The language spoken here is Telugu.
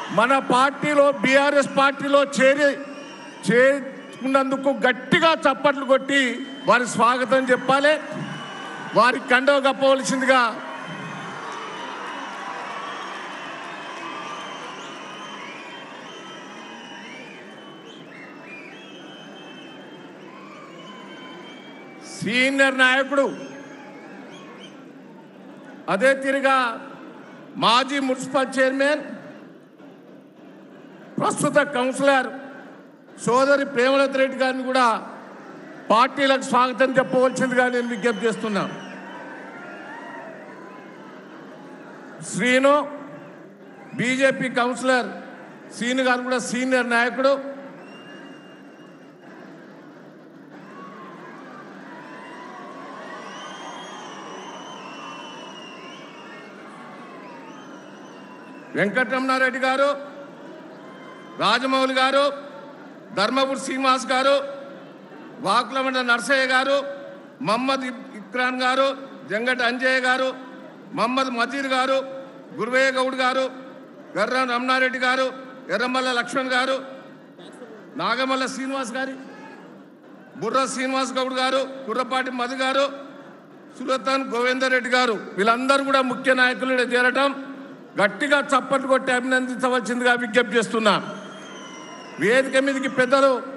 మన పార్టీలో బీఆర్ఎస్ పార్టీలో చేరి చేరుకున్నందుకు గట్టిగా చప్పట్లు కొట్టి వారి స్వాగతం చెప్పాలి వారి కండవ కప్పవలసిందిగా సీనియర్ నాయకుడు అదే తిరిగా మాజీ మున్సిపల్ చైర్మన్ ప్రస్తుత కౌన్సిలర్ సోదరి ప్రేమలత రెడ్డి గారిని కూడా పార్టీలకు స్వాగతం చెప్పవలసిందిగా నేను విజ్ఞప్తి చేస్తున్నా శ్రీను బీజేపీ కౌన్సిలర్ శ్రీను గారు కూడా సీనియర్ నాయకుడు వెంకటరమణారెడ్డి గారు రాజమౌళి గారు ధర్మపురి శ్రీనివాస్ గారు వాకులమండ నర్సయ్య గారు మహమ్మద్ ఇబ్- ఇక్రాన్ గారు జంగటి అంజయ్య గారు మహమ్మద్ మజీర్ గారు గురువయ్య గౌడ్ గారు గర్రం రమణారెడ్డి గారు ఎర్రమల్ల లక్ష్మణ్ గారు నాగమల్ల శ్రీనివాస్ గారి బుర్ర శ్రీనివాస్ గౌడ్ గారు కుర్రపాటి మధు గారు సురతన్ గోవిందర్ రెడ్డి గారు వీళ్ళందరూ కూడా ముఖ్య నాయకులు ఈడ చేరటం గట్టిగా చప్పట్లు కొట్టి అభినందించవలసిందిగా విజ్ఞప్తి చేస్తున్నా వేదిక మీదకి పెద్దలు